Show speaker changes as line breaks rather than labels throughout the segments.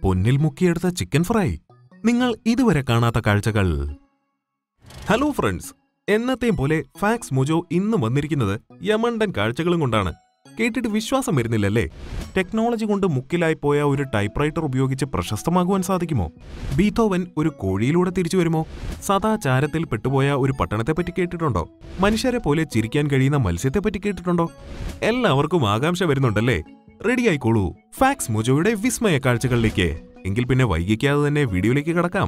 പൊന്നിൽ മുക്കിയെടുത്ത chicken fry നിങ്ങൾ ഇതുവരെ കാണാത്ത കാഴ്ചകൾ ഹലോ ഫ്രണ്ട്സ് എന്നത്തെയും പോലെ ഫാക്സ് മുജോ ഇന്ന് വന്നിരിക്കുന്നത് യമണ്ടൻ കാഴ്ചകളും കൊണ്ടാണ് കേട്ടിട്ട് വിശ്വാസം വരുന്നില്ലല്ലേ ടെക്നോളജി കൊണ്ട് മുക്കിലായി പോയ ഒരു ടൈപ്പ്റൈറ്റർ ഉപയോഗിച്ച് പ്രശസ്തമാകുവാൻ സാധിക്കുമോ ബീത്തോവൻ ഒരു കോഴിയിലൂടെ തിരിച്ചു വരുമോ സദാചാരത്തിൽ പെട്ടുപോയ ഒരു പട്ടണത്തെപ്പറ്റി കേട്ടിട്ടുണ്ടോ മനുഷ്യരെ പോലെ ചിരിക്കാൻ കഴിയുന്ന മത്സ്യത്തെപ്പറ്റി കേട്ടിട്ടുണ്ടോ എല്ലാവർക്കും ആകാംക്ഷ വരുന്നുണ്ടല്ലേ റെഡി ആയിക്കോളൂ ഫാക്സ് മുജോയുടെ വിസ്മയ കാഴ്ചകളിലേക്ക് എങ്കിൽ പിന്നെ വൈകിക്കാതെ തന്നെ വീഡിയോയിലേക്ക് കടക്കാം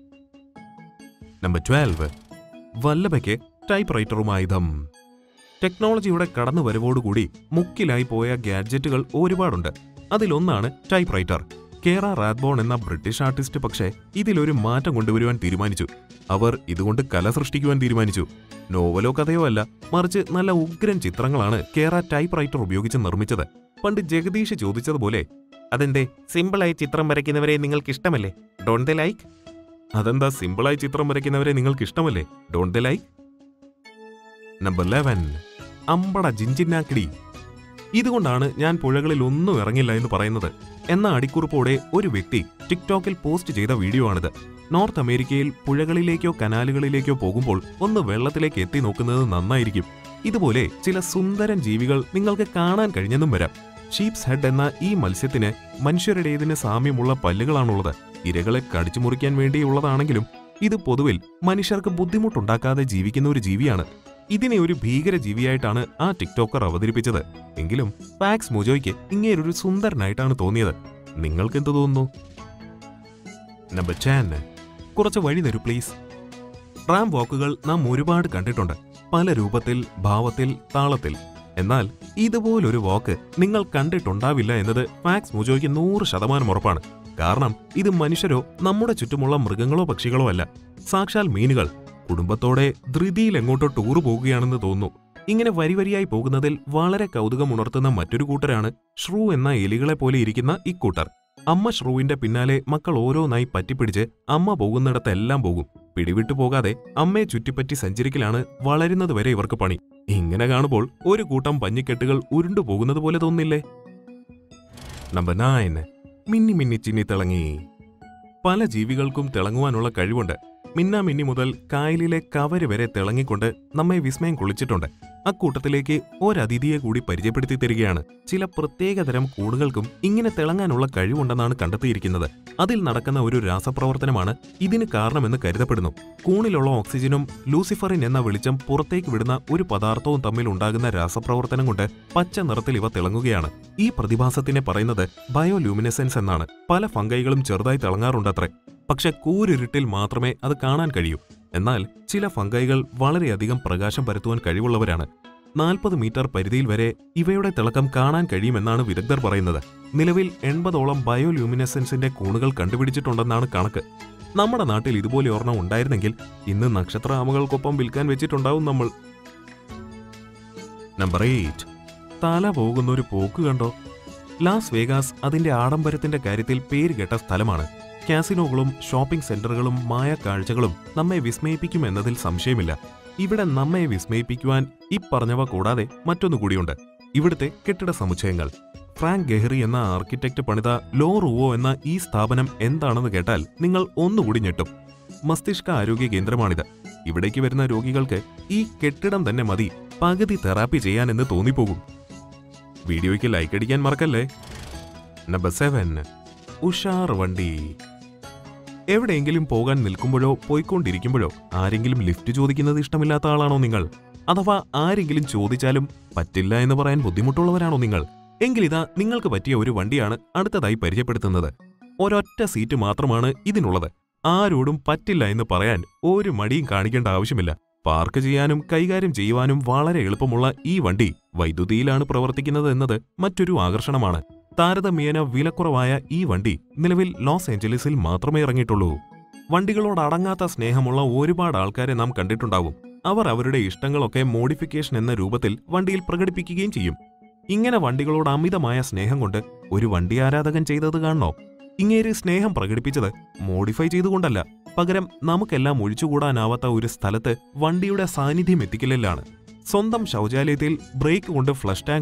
നമ്പർ ട്വൽവ് വല്ലഭയ്ക്ക് ടൈപ്പ് റൈറ്ററുമായുധം ടെക്നോളജിയുടെ കടന്നുവരവോടുകൂടി മുക്കിലായി പോയ ഗാഡ്ജറ്റുകൾ ഒരുപാടുണ്ട് അതിലൊന്നാണ് ടൈപ്പ് റൈറ്റർ കേറ റാത്ബോൺ എന്ന ബ്രിട്ടീഷ് ആർട്ടിസ്റ്റ് പക്ഷേ ഇതിലൊരു മാറ്റം കൊണ്ടുവരുവാൻ തീരുമാനിച്ചു അവർ ഇതുകൊണ്ട് കല സൃഷ്ടിക്കുവാൻ തീരുമാനിച്ചു നോവലോ കഥയോ അല്ല മറിച്ച് നല്ല ഉഗ്രൻ ചിത്രങ്ങളാണ് കേറ ടൈപ്പ് റൈറ്റർ ഉപയോഗിച്ച് നിർമ്മിച്ചത് പണ്ട് ജഗദീഷ് ചോദിച്ചതുപോലെ അതെന്തേ സിമ്പിളായി ചിത്രം വരയ്ക്കുന്നവരെ നിങ്ങൾക്ക് ഇഷ്ടമല്ലേ ഡോൺ ദ ലൈക്ക് അതെന്താ സിമ്പിളായി ചിത്രം വരയ്ക്കുന്നവരെ നിങ്ങൾക്ക് ഇഷ്ടമല്ലേ ഡോൺ ദ ലൈക്ക് നമ്പർ ലെവൻ അമ്പട ജിഞ്ചിന്നാക്കിടി ഇതുകൊണ്ടാണ് ഞാൻ പുഴകളിൽ ഒന്നും ഇറങ്ങില്ല എന്ന് പറയുന്നത് എന്ന അടിക്കുറിപ്പോടെ ഒരു വ്യക്തി ടിക്ടോക്കിൽ പോസ്റ്റ് ചെയ്ത വീഡിയോ ആണിത് നോർത്ത് അമേരിക്കയിൽ പുഴകളിലേക്കോ കനാലുകളിലേക്കോ പോകുമ്പോൾ ഒന്ന് വെള്ളത്തിലേക്ക് എത്തി നോക്കുന്നത് നന്നായിരിക്കും ഇതുപോലെ ചില സുന്ദരൻ ജീവികൾ നിങ്ങൾക്ക് കാണാൻ കഴിഞ്ഞെന്നും വരാം ഷീപ്സ് ഹെഡ് എന്ന ഈ മത്സ്യത്തിന് മനുഷ്യരുടേതിന് സാമ്യമുള്ള പല്ലുകളാണുള്ളത് ഇരകളെ കടിച്ചു മുറിക്കാൻ വേണ്ടിയുള്ളതാണെങ്കിലും ഇത് പൊതുവിൽ മനുഷ്യർക്ക് ബുദ്ധിമുട്ടുണ്ടാക്കാതെ ജീവിക്കുന്ന ഒരു ജീവിയാണ് ഇതിനെ ഒരു ഭീകര ജീവിയായിട്ടാണ് ആ ടിക്ടോക്കർ അവതരിപ്പിച്ചത് എങ്കിലും പാക്സ് മൊജോയ്ക്ക് ഇങ്ങേരൊരു സുന്ദരനായിട്ടാണ് തോന്നിയത് നിങ്ങൾക്ക് എന്ത് തോന്നുന്നു നമ്പർ ടെൻ കുറച്ച് വഴി തരൂ പ്ലീസ് റാം വാക്കുകൾ നാം ഒരുപാട് കണ്ടിട്ടുണ്ട് പല രൂപത്തിൽ ഭാവത്തിൽ താളത്തിൽ എന്നാൽ ഇതുപോലൊരു വാക്ക് നിങ്ങൾ കണ്ടിട്ടുണ്ടാവില്ല എന്നത് ഫാക്സ് മുജോയ്ക്ക് നൂറ് ശതമാനം ഉറപ്പാണ് കാരണം ഇത് മനുഷ്യരോ നമ്മുടെ ചുറ്റുമുള്ള മൃഗങ്ങളോ പക്ഷികളോ അല്ല സാക്ഷാൽ മീനുകൾ കുടുംബത്തോടെ ധൃതിയിൽ എങ്ങോട്ടോ ടൂർ പോകുകയാണെന്ന് തോന്നുന്നു ഇങ്ങനെ വരി വരിയായി പോകുന്നതിൽ വളരെ കൗതുകമുണർത്തുന്ന മറ്റൊരു കൂട്ടരാണ് ഷ്രൂ എന്ന എലികളെ പോലെ ഇരിക്കുന്ന ഇക്കൂട്ടർ അമ്മ ഷ്രൂവിന്റെ പിന്നാലെ മക്കൾ ഓരോന്നായി പറ്റിപ്പിടിച്ച് അമ്മ പോകുന്നിടത്തെല്ലാം പോകും പിടിവിട്ടു പോകാതെ അമ്മയെ ചുറ്റിപ്പറ്റി സഞ്ചരിക്കലാണ് വളരുന്നത് വരെ ഇവർക്ക് പണി ഇങ്ങനെ കാണുമ്പോൾ ഒരു കൂട്ടം പഞ്ഞിക്കെട്ടുകൾ ഉരുണ്ടു പോകുന്നത് പോലെ തോന്നില്ലേ നമ്പർ നയൻ മിന്നി മിന്നി ചിന്നി തിളങ്ങി പല ജീവികൾക്കും തിളങ്ങുവാനുള്ള കഴിവുണ്ട് മിന്നാമിന്നി മുതൽ കായലിലെ കവര് വരെ തിളങ്ങിക്കൊണ്ട് നമ്മെ വിസ്മയം കൊള്ളിച്ചിട്ടുണ്ട് അക്കൂട്ടത്തിലേക്ക് ഒരതിഥിയെ കൂടി പരിചയപ്പെടുത്തി തരികയാണ് ചില പ്രത്യേകതരം കൂടുകൾക്കും ഇങ്ങനെ തിളങ്ങാനുള്ള കഴിവുണ്ടെന്നാണ് കണ്ടെത്തിയിരിക്കുന്നത് അതിൽ നടക്കുന്ന ഒരു രാസപ്രവർത്തനമാണ് ഇതിന് കാരണമെന്ന് കരുതപ്പെടുന്നു കൂണിലുള്ള ഓക്സിജനും ലൂസിഫറിൻ എന്ന വെളിച്ചം പുറത്തേക്ക് വിടുന്ന ഒരു പദാർത്ഥവും തമ്മിൽ ഉണ്ടാകുന്ന രാസപ്രവർത്തനം കൊണ്ട് പച്ച നിറത്തിൽ ഇവ തിളങ്ങുകയാണ് ഈ പ്രതിഭാസത്തിനെ പറയുന്നത് ബയോലൂമിനസെൻസ് എന്നാണ് പല ഫംഗൈകളും ചെറുതായി തിളങ്ങാറുണ്ടത്രേ പക്ഷെ കൂരിരുട്ടിൽ മാത്രമേ അത് കാണാൻ കഴിയൂ എന്നാൽ ചില ഫംഗൈകൾ വളരെയധികം പ്രകാശം പരത്തുവാൻ കഴിവുള്ളവരാണ് നാൽപ്പത് മീറ്റർ പരിധിയിൽ വരെ ഇവയുടെ തിളക്കം കാണാൻ കഴിയുമെന്നാണ് വിദഗ്ധർ പറയുന്നത് നിലവിൽ എൺപതോളം ബയോലൂമിനസെൻസിന്റെ കൂണുകൾ കണ്ടുപിടിച്ചിട്ടുണ്ടെന്നാണ് കണക്ക് നമ്മുടെ നാട്ടിൽ ഇതുപോലെ ഒരെണ്ണം ഉണ്ടായിരുന്നെങ്കിൽ ഇന്ന് നക്ഷത്ര ആമകൾക്കൊപ്പം വിൽക്കാൻ വെച്ചിട്ടുണ്ടാവും നമ്മൾ നമ്പർ എയ്റ്റ് തല പോകുന്ന ഒരു പോക്ക് കണ്ടോ ലാസ് വേഗാസ് അതിന്റെ ആഡംബരത്തിന്റെ കാര്യത്തിൽ പേരുകേട്ട സ്ഥലമാണ് കാസിനോകളും ഷോപ്പിംഗ് സെന്ററുകളും മായ കാഴ്ചകളും നമ്മെ വിസ്മയിപ്പിക്കുമെന്നതിൽ സംശയമില്ല ഇവിടെ നമ്മെ വിസ്മയിപ്പിക്കുവാൻ ഇപ്പറഞ്ഞവ കൂടാതെ മറ്റൊന്നു കൂടിയുണ്ട് ഇവിടുത്തെ കെട്ടിട സമുച്ചയങ്ങൾ ഫ്രാങ്ക് ഗെഹറി എന്ന ആർക്കിടെക്ട് പണിത ലോ റുവോ എന്ന ഈ സ്ഥാപനം എന്താണെന്ന് കേട്ടാൽ നിങ്ങൾ ഒന്നുകൂടി ഞെട്ടും മസ്തിഷ്ക ആരോഗ്യ കേന്ദ്രമാണിത് ഇവിടേക്ക് വരുന്ന രോഗികൾക്ക് ഈ കെട്ടിടം തന്നെ മതി പകുതി തെറാപ്പി ചെയ്യാനെന്ന് തോന്നിപ്പോകും വീഡിയോയ്ക്ക് ലൈക്ക് അടിക്കാൻ മറക്കല്ലേ നമ്പർ സെവൻ ഉഷാർ വണ്ടി എവിടെയെങ്കിലും പോകാൻ നിൽക്കുമ്പോഴോ പോയിക്കൊണ്ടിരിക്കുമ്പോഴോ ആരെങ്കിലും ലിഫ്റ്റ് ചോദിക്കുന്നത് ഇഷ്ടമില്ലാത്ത ആളാണോ നിങ്ങൾ അഥവാ ആരെങ്കിലും ചോദിച്ചാലും പറ്റില്ല എന്ന് പറയാൻ ബുദ്ധിമുട്ടുള്ളവരാണോ നിങ്ങൾ എങ്കിലിതാ നിങ്ങൾക്ക് പറ്റിയ ഒരു വണ്ടിയാണ് അടുത്തതായി പരിചയപ്പെടുത്തുന്നത് ഒരൊറ്റ സീറ്റ് മാത്രമാണ് ഇതിനുള്ളത് ആരോടും പറ്റില്ല എന്ന് പറയാൻ ഒരു മടിയും കാണിക്കേണ്ട ആവശ്യമില്ല പാർക്ക് ചെയ്യാനും കൈകാര്യം ചെയ്യുവാനും വളരെ എളുപ്പമുള്ള ഈ വണ്ടി വൈദ്യുതിയിലാണ് പ്രവർത്തിക്കുന്നത് എന്നത് മറ്റൊരു ആകർഷണമാണ് താരതമ്യേന വിലക്കുറവായ ഈ വണ്ടി നിലവിൽ ലോസ് ഏഞ്ചലസിൽ മാത്രമേ ഇറങ്ങിയിട്ടുള്ളൂ വണ്ടികളോട് അടങ്ങാത്ത സ്നേഹമുള്ള ഒരുപാട് ആൾക്കാരെ നാം കണ്ടിട്ടുണ്ടാവും അവർ അവരുടെ ഇഷ്ടങ്ങളൊക്കെ മോഡിഫിക്കേഷൻ എന്ന രൂപത്തിൽ വണ്ടിയിൽ പ്രകടിപ്പിക്കുകയും ചെയ്യും ഇങ്ങനെ വണ്ടികളോട് അമിതമായ സ്നേഹം കൊണ്ട് ഒരു വണ്ടി ആരാധകൻ ചെയ്തത് കാണണോ ഇങ്ങേര് സ്നേഹം പ്രകടിപ്പിച്ചത് മോഡിഫൈ ചെയ്തുകൊണ്ടല്ല പകരം നമുക്കെല്ലാം ഒഴിച്ചുകൂടാനാവാത്ത ഒരു സ്ഥലത്ത് വണ്ടിയുടെ സാന്നിധ്യം എത്തിക്കലിലാണ് സ്വന്തം ശൗചാലയത്തിൽ ബ്രേക്ക് കൊണ്ട് ഫ്ലഷ് ടാങ്കും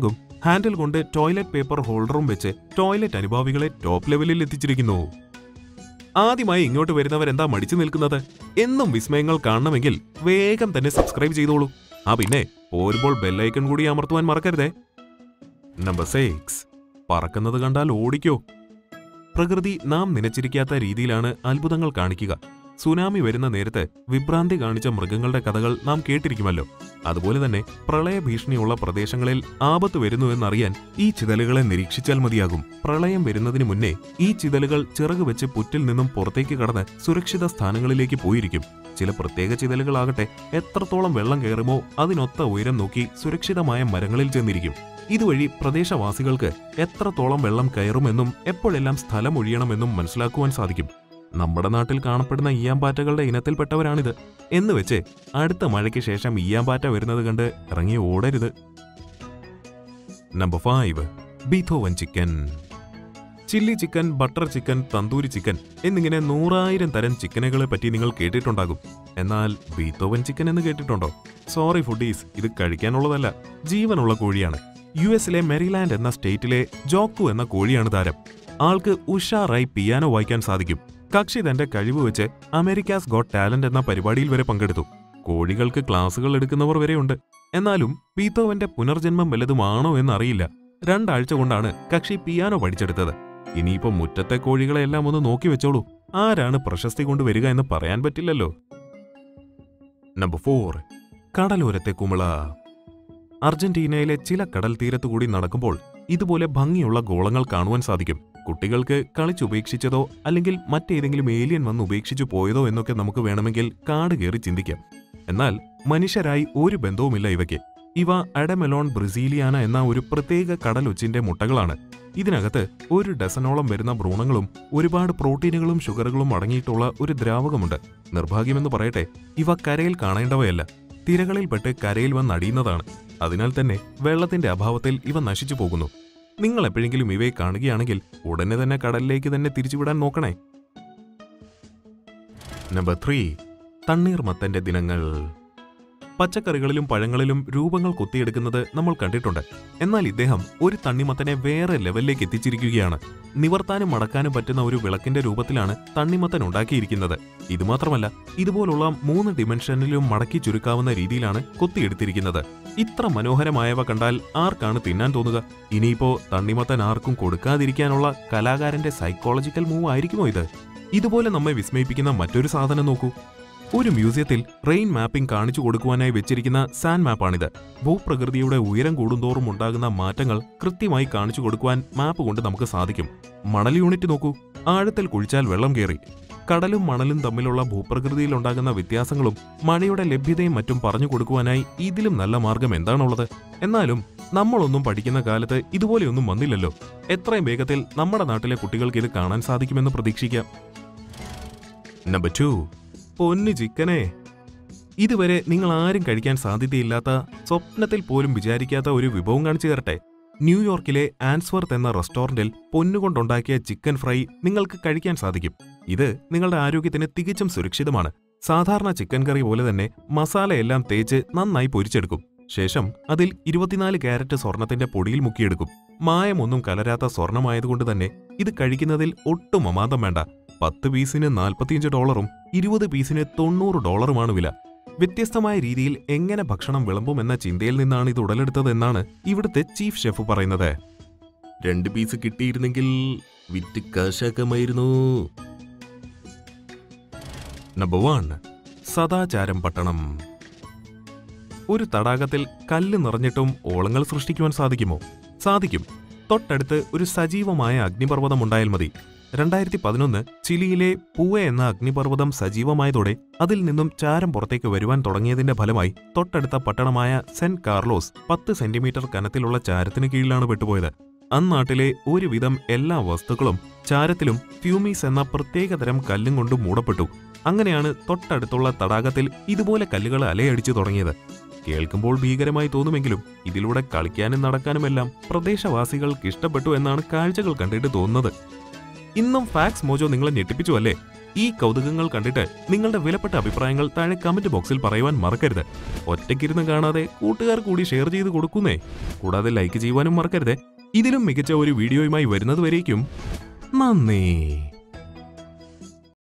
ഹാൻഡിൽ കൊണ്ട് ടോയ്ലറ്റ് പേപ്പർ ഹോൾഡറും വെച്ച് ടോയ്ലറ്റ് അനുഭാവികളെ ടോപ്പ് ലെവലിൽ എത്തിച്ചിരിക്കുന്നു ആദ്യമായി ഇങ്ങോട്ട് വരുന്നവരെന്താ മടിച്ചു നിൽക്കുന്നത് എന്നും വിസ്മയങ്ങൾ കാണണമെങ്കിൽ വേഗം തന്നെ സബ്സ്ക്രൈബ് ചെയ്തോളൂ ആ പിന്നെ പോരുമ്പോൾ ബെല്ലൈക്കൺ കൂടി അമർത്തുവാൻ മറക്കരുതേ നമ്പർ സിക്സ് പറക്കുന്നത് കണ്ടാൽ ഓടിക്കോ പ്രകൃതി നാം നനച്ചിരിക്കാത്ത രീതിയിലാണ് അത്ഭുതങ്ങൾ കാണിക്കുക സുനാമി വരുന്ന നേരത്ത് വിഭ്രാന്തി കാണിച്ച മൃഗങ്ങളുടെ കഥകൾ നാം കേട്ടിരിക്കുമല്ലോ അതുപോലെ തന്നെ പ്രളയ ഭീഷണിയുള്ള പ്രദേശങ്ങളിൽ ആപത്ത് വരുന്നുവെന്നറിയാൻ ഈ ചിതലുകളെ നിരീക്ഷിച്ചാൽ മതിയാകും പ്രളയം വരുന്നതിന് മുന്നേ ഈ ചിതലുകൾ ചിറക് വെച്ച് പുറ്റിൽ നിന്നും പുറത്തേക്ക് കടന്ന് സുരക്ഷിത സ്ഥാനങ്ങളിലേക്ക് പോയിരിക്കും ചില പ്രത്യേക ചിതലുകളാകട്ടെ എത്രത്തോളം വെള്ളം കയറുമോ അതിനൊത്ത ഉയരം നോക്കി സുരക്ഷിതമായ മരങ്ങളിൽ ചെന്നിരിക്കും ഇതുവഴി പ്രദേശവാസികൾക്ക് എത്രത്തോളം വെള്ളം കയറുമെന്നും എപ്പോഴെല്ലാം സ്ഥലം ഒഴിയണമെന്നും മനസ്സിലാക്കുവാൻ സാധിക്കും നമ്മുടെ നാട്ടിൽ കാണപ്പെടുന്ന ഈയാമ്പാറ്റകളുടെ ഇനത്തിൽപ്പെട്ടവരാണിത് എന്ന് വെച്ച് അടുത്ത മഴയ്ക്ക് ശേഷം ഈയാമ്പാറ്റ വരുന്നത് കണ്ട് ഇറങ്ങി ഓടരുത് number five Beethoven chicken chilli chicken butter chicken tandoori chicken എന്നിങ്ങനെ നൂറായിരം തരം ചിക്കനുകളെ പറ്റി നിങ്ങൾ കേട്ടിട്ടുണ്ടാകും എന്നാൽ ബീത്തോവൻ ചിക്കൻ എന്ന് കേട്ടിട്ടുണ്ടോ സോറി ഫുഡീസ് ഇത് കഴിക്കാനുള്ളതല്ല ജീവനുള്ള കോഴിയാണ് യു എസിലെ മെറിലാൻഡ് എന്ന സ്റ്റേറ്റിലെ ജോക്കു എന്ന കോഴിയാണ് താരം ആൾക്ക് ഉഷാറായി പിയാനോ വായിക്കാൻ സാധിക്കും കക്ഷി തന്റെ കഴിവ് വെച്ച് അമേരിക്കാസ് ഗോട്ട് ടാലന്റ് എന്ന പരിപാടിയിൽ വരെ പങ്കെടുത്തു കോഴികൾക്ക് ക്ലാസുകൾ എടുക്കുന്നവർ വരെയുണ്ട് എന്നാലും പീത്തോവന്റെ പുനർജന്മം വല്ലതുമാണോ എന്നറിയില്ല രണ്ടാഴ്ച കൊണ്ടാണ് കക്ഷി പിയാനോ പഠിച്ചെടുത്തത് ഇനിയിപ്പോ മുറ്റത്തെ കോഴികളെല്ലാം ഒന്ന് നോക്കി വെച്ചോളൂ ആരാണ് പ്രശസ്തി കൊണ്ടുവരിക എന്ന് പറയാൻ പറ്റില്ലല്ലോ നമ്പർ ഫോർ കടലോരത്തെ കുമിള അർജന്റീനയിലെ ചില കടൽ തീരത്തുകൂടി നടക്കുമ്പോൾ ഇതുപോലെ ഭംഗിയുള്ള ഗോളങ്ങൾ കാണുവാൻ സാധിക്കും കുട്ടികൾക്ക് കളിച്ചുപേക്ഷിച്ചതോ അല്ലെങ്കിൽ മറ്റേതെങ്കിലും ഏലിയൻ വന്ന് ഉപേക്ഷിച്ചു പോയതോ എന്നൊക്കെ നമുക്ക് വേണമെങ്കിൽ കാട് കയറി ചിന്തിക്കാം എന്നാൽ മനുഷ്യരായി ഒരു ബന്ധവുമില്ല ഇവയ്ക്ക് ഇവ അഡമെലോൺ ബ്രസീലിയാന എന്ന ഒരു പ്രത്യേക കടലൊച്ചിന്റെ മുട്ടകളാണ് ഇതിനകത്ത് ഒരു ഡസനോളം വരുന്ന ഭ്രൂണങ്ങളും ഒരുപാട് പ്രോട്ടീനുകളും ഷുഗറുകളും അടങ്ങിയിട്ടുള്ള ഒരു ദ്രാവകമുണ്ട് നിർഭാഗ്യമെന്ന് പറയട്ടെ ഇവ കരയിൽ കാണേണ്ടവയല്ല തിരകളിൽപ്പെട്ട് കരയിൽ വന്നടിയുന്നതാണ് അതിനാൽ തന്നെ വെള്ളത്തിന്റെ അഭാവത്തിൽ ഇവ നശിച്ചു പോകുന്നു നിങ്ങൾ എപ്പോഴെങ്കിലും ഇവയെ കാണുകയാണെങ്കിൽ ഉടനെ തന്നെ കടലിലേക്ക് തന്നെ തിരിച്ചുവിടാൻ നോക്കണേ നമ്പർ ത്രീ തണ്ണീർമത്തന്റെ ദിനങ്ങൾ പച്ചക്കറികളിലും പഴങ്ങളിലും രൂപങ്ങൾ കൊത്തിയെടുക്കുന്നത് നമ്മൾ കണ്ടിട്ടുണ്ട് എന്നാൽ ഇദ്ദേഹം ഒരു തണ്ണിമത്തനെ വേറെ ലെവലിലേക്ക് എത്തിച്ചിരിക്കുകയാണ് നിവർത്താനും മടക്കാനും പറ്റുന്ന ഒരു വിളക്കിന്റെ രൂപത്തിലാണ് തണ്ണിമത്തൻ ഉണ്ടാക്കിയിരിക്കുന്നത് ഇതുമാത്രമല്ല ഇതുപോലുള്ള മൂന്ന് ഡിമെൻഷനിലും മടക്കി ചുരുക്കാവുന്ന രീതിയിലാണ് കൊത്തിയെടുത്തിരിക്കുന്നത് ഇത്ര മനോഹരമായവ കണ്ടാൽ ആർക്കാണ് തിന്നാൻ തോന്നുക ഇനിയിപ്പോ തണ്ണിമത്തൻ ആർക്കും കൊടുക്കാതിരിക്കാനുള്ള കലാകാരന്റെ സൈക്കോളജിക്കൽ മൂവ് ആയിരിക്കുമോ ഇത് ഇതുപോലെ നമ്മെ വിസ്മയിപ്പിക്കുന്ന മറ്റൊരു സാധനം നോക്കൂ ഒരു മ്യൂസിയത്തിൽ റെയിൻ മാപ്പിംഗ് കാണിച്ചു കൊടുക്കുവാനായി വെച്ചിരിക്കുന്ന സാൻ മാപ്പാണിത് ഭൂപ്രകൃതിയുടെ ഉയരം കൂടുന്തോറും ഉണ്ടാകുന്ന മാറ്റങ്ങൾ കൃത്യമായി കാണിച്ചു കൊടുക്കുവാൻ മാപ്പ് കൊണ്ട് നമുക്ക് സാധിക്കും മണൽ യൂണിറ്റ് നോക്കൂ ആഴത്തിൽ കുഴിച്ചാൽ വെള്ളം കയറി കടലും മണലും തമ്മിലുള്ള ഭൂപ്രകൃതിയിൽ ഉണ്ടാകുന്ന വ്യത്യാസങ്ങളും മഴയുടെ ലഭ്യതയും മറ്റും പറഞ്ഞു കൊടുക്കുവാനായി ഇതിലും നല്ല മാർഗം എന്താണുള്ളത് എന്നാലും നമ്മളൊന്നും പഠിക്കുന്ന കാലത്ത് ഇതുപോലെയൊന്നും വന്നില്ലല്ലോ എത്രയും വേഗത്തിൽ നമ്മുടെ നാട്ടിലെ കുട്ടികൾക്ക് ഇത് കാണാൻ സാധിക്കുമെന്ന് പ്രതീക്ഷിക്കാം നമ്പർ ടു പൊന്നു ചിക്കനെ ഇതുവരെ നിങ്ങൾ ആരും കഴിക്കാൻ സാധ്യതയില്ലാത്ത സ്വപ്നത്തിൽ പോലും വിചാരിക്കാത്ത ഒരു വിഭവം കാണിച്ചു തരട്ടെ ന്യൂയോർക്കിലെ ആൻസ്വർത്ത് എന്ന റെസ്റ്റോറന്റിൽ പൊന്നുകൊണ്ടുണ്ടാക്കിയ ചിക്കൻ ഫ്രൈ നിങ്ങൾക്ക് കഴിക്കാൻ സാധിക്കും ഇത് നിങ്ങളുടെ ആരോഗ്യത്തിന് തികച്ചും സുരക്ഷിതമാണ് സാധാരണ ചിക്കൻ കറി പോലെ തന്നെ മസാലയെല്ലാം തേച്ച് നന്നായി പൊരിച്ചെടുക്കും ശേഷം അതിൽ ഇരുപത്തിനാല് ക്യാരറ്റ് സ്വർണത്തിന്റെ പൊടിയിൽ മുക്കിയെടുക്കും മായമൊന്നും കലരാത്ത സ്വർണമായതുകൊണ്ട് തന്നെ ഇത് കഴിക്കുന്നതിൽ ഒട്ടും അമാന്തം വേണ്ട പത്ത് പീസിന് നാൽപ്പത്തിയഞ്ച് ഡോളറും ഇരുപത് പീസിന് തൊണ്ണൂറ് ഡോളറുമാണ് വില വ്യത്യസ്തമായ രീതിയിൽ എങ്ങനെ ഭക്ഷണം വിളമ്പുമെന്ന ചിന്തയിൽ നിന്നാണ് ഇത് ഉടലെടുത്തതെന്നാണ് ഇവിടുത്തെ ചീഫ് ഷെഫ് പറയുന്നത് രണ്ട് പീസ് കിട്ടിയിരുന്നെങ്കിൽ വിറ്റ് കാശാക്കമായിരുന്നു നമ്പർ വൺ സദാചാരം പട്ടണം ഒരു തടാകത്തിൽ കല്ല് നിറഞ്ഞിട്ടും ഓളങ്ങൾ സൃഷ്ടിക്കുവാൻ സാധിക്കുമോ സാധിക്കും തൊട്ടടുത്ത് ഒരു സജീവമായ അഗ്നിപർവ്വതം ഉണ്ടായാൽ മതി രണ്ടായിരത്തി പതിനൊന്ന് ചിലിയിലെ പൂവ എന്ന അഗ്നിപർവ്വതം സജീവമായതോടെ അതിൽ നിന്നും ചാരം പുറത്തേക്ക് വരുവാൻ തുടങ്ങിയതിന്റെ ഫലമായി തൊട്ടടുത്ത പട്ടണമായ സെന്റ് കാർലോസ് പത്ത് സെന്റിമീറ്റർ കനത്തിലുള്ള ചാരത്തിന് കീഴിലാണ് പെട്ടുപോയത് അന്നാട്ടിലെ ഒരുവിധം എല്ലാ വസ്തുക്കളും ചാരത്തിലും ഫ്യൂമീസ് എന്ന പ്രത്യേകതരം കല്ലും കൊണ്ട് മൂടപ്പെട്ടു അങ്ങനെയാണ് തൊട്ടടുത്തുള്ള തടാകത്തിൽ ഇതുപോലെ കല്ലുകൾ അലയടിച്ചു തുടങ്ങിയത് കേൾക്കുമ്പോൾ ഭീകരമായി തോന്നുമെങ്കിലും ഇതിലൂടെ കളിക്കാനും നടക്കാനുമെല്ലാം പ്രദേശവാസികൾക്ക് ഇഷ്ടപ്പെട്ടു എന്നാണ് കാഴ്ചകൾ കണ്ടിട്ട് തോന്നുന്നത് ഇന്നും ഫാക്സ് മോജോ നിങ്ങളെ ഞെട്ടിപ്പിച്ചു അല്ലേ ഈ കൗതുകങ്ങൾ കണ്ടിട്ട് നിങ്ങളുടെ വിലപ്പെട്ട അഭിപ്രായങ്ങൾ താഴെ കമന്റ് ബോക്സിൽ പറയുവാൻ മറക്കരുത് ഒറ്റയ്ക്കിരുന്ന് കാണാതെ കൂട്ടുകാർ കൂടി ഷെയർ ചെയ്ത് കൊടുക്കുന്നേ കൂടാതെ ലൈക്ക് ചെയ്യുവാനും മറക്കരുത് ഇതിലും മികച്ച ഒരു വീഡിയോയുമായി വരുന്നതുവരേക്കും നന്ദി